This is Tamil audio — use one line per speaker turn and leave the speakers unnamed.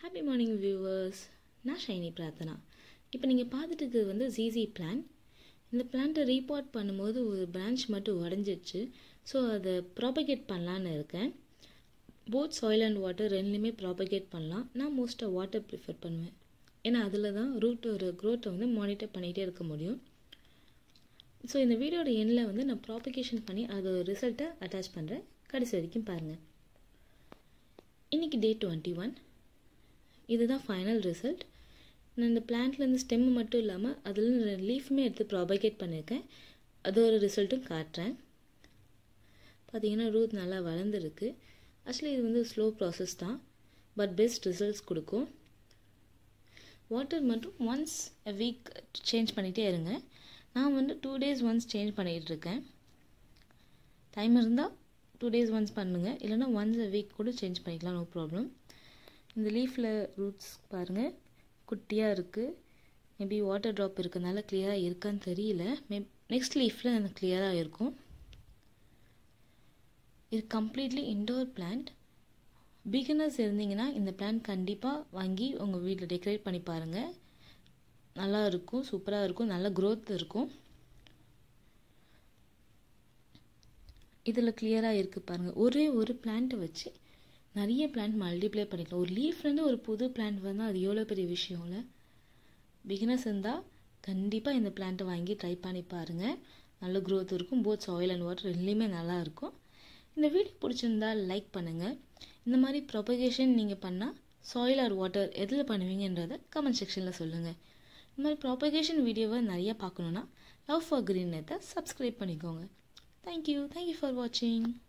ஹாப்பி மார்னிங் வியூவர்ஸ் நான் ஷைனி பிரார்த்தனா இப்போ நீங்கள் பார்த்துட்டு இருக்கிறது வந்து ஜிசி பிளான் இந்த பிளான்ட்டை ரீபார்ட் பண்ணும்போது ஒரு பிரான்ச் மட்டும் உடஞ்சிடுச்சு ஸோ அதை ப்ராபகேட் பண்ணலான்னு இருக்கேன் போத் சாயில் அண்ட் வாட்டர் ரெண்டுலேயுமே ப்ராபகேட் பண்ணலாம் நான் மோஸ்ட்டாக வாட்டர் ப்ரிஃபர் பண்ணுவேன் ஏன்னா அதில் தான் ரூட்டோட க்ரோத்தை வந்து மானிட்டர் பண்ணிகிட்டே இருக்க முடியும் ஸோ இந்த வீடியோட எண்ணில் வந்து நான் ப்ராபகேஷன் பண்ணி அதோட ரிசல்ட்டை அட்டாச் பண்ணுறேன் கடைசி வரைக்கும் பாருங்கள் இன்றைக்கி டே டுவெண்ட்டி ஒன் இதுதான் ஃபைனல் ரிசல்ட் நான் இந்த பிளான்ட்லேருந்து ஸ்டெம் மட்டும் இல்லாமல் அதில் லீஃப்மே எடுத்து ப்ராபகேட் பண்ணியிருக்கேன் அதோட ரிசல்ட்டும் காட்டுறேன் பார்த்தீங்கன்னா ரூட் நல்லா வளர்ந்துருக்கு ஆக்சுவலி இது வந்து ஸ்லோ ப்ராசஸ் தான் பட் பெஸ்ட் ரிசல்ட்ஸ் கொடுக்கும் வாட்டர் மட்டும் ஒன்ஸ் எ வீக் சேஞ்ச் பண்ணிகிட்டே இருங்க நான் வந்து டூ டேஸ் ஒன்ஸ் சேஞ்ச் பண்ணிகிட்டு இருக்கேன் டைம் இருந்தால் டூ டேஸ் ஒன்ஸ் பண்ணுங்கள் இல்லைனா ஒன்ஸ் எ வீக் கூட சேஞ்ச் பண்ணிக்கலாம் நோ ப்ராப்ளம் இந்த லீஃபில் ரூட்ஸ் பாருங்கள் குட்டியாக இருக்குது மேபி வாட்டர் ட்ராப் இருக்கிறதுனால கிளியராக இருக்கான்னு தெரியல மே நெக்ஸ்ட் லீஃபில் எனக்கு கிளியராக இருக்கும் இது கம்ப்ளீட்லி இன்டோர் பிளான்ட் பிகினர்ஸ் இருந்தீங்கன்னா இந்த பிளான்ட் கண்டிப்பாக வாங்கி உங்கள் வீட்டில் டெக்கரேட் பண்ணி பாருங்கள் நல்லா இருக்கும் சூப்பராக இருக்கும் நல்ல க்ரோத் இருக்கும் இதில் கிளியராக இருக்குது பாருங்கள் ஒரே ஒரு பிளான்ட்டை வச்சு நிறைய பிளான்ட் மல்டிப்ளை பண்ணிக்கலாம் ஒரு லீஃப்லேருந்து ஒரு புது பிளான்ட் வந்தால் அது எவ்வளோ பெரிய விஷயம் இல்லை பிகினர்ஸ் இருந்தால் கண்டிப்பாக இந்த பிளான்ட்டை வாங்கி ட்ரை பண்ணி பாருங்கள் நல்ல க்ரோத் இருக்கும் போத் சாயில் அண்ட் வாட்டர் ரெண்டுலேயுமே நல்லா இருக்கும் இந்த வீடியோ பிடிச்சிருந்தா லைக் பண்ணுங்கள் இந்த மாதிரி ப்ரொபகேஷன் நீங்கள் பண்ணால் சாயில் ஆர் வாட்டர் எதில் பண்ணுவீங்கன்றதை கமெண்ட் செக்ஷனில் சொல்லுங்கள் இந்த மாதிரி ப்ராபகேஷன் வீடியோவை நிறைய பார்க்கணுன்னா லவ் ஃபார் க்ரீன் நெத்தை சப்ஸ்கிரைப் பண்ணிக்கோங்க தேங்க்யூ தேங்க்யூ ஃபார் வாட்சிங்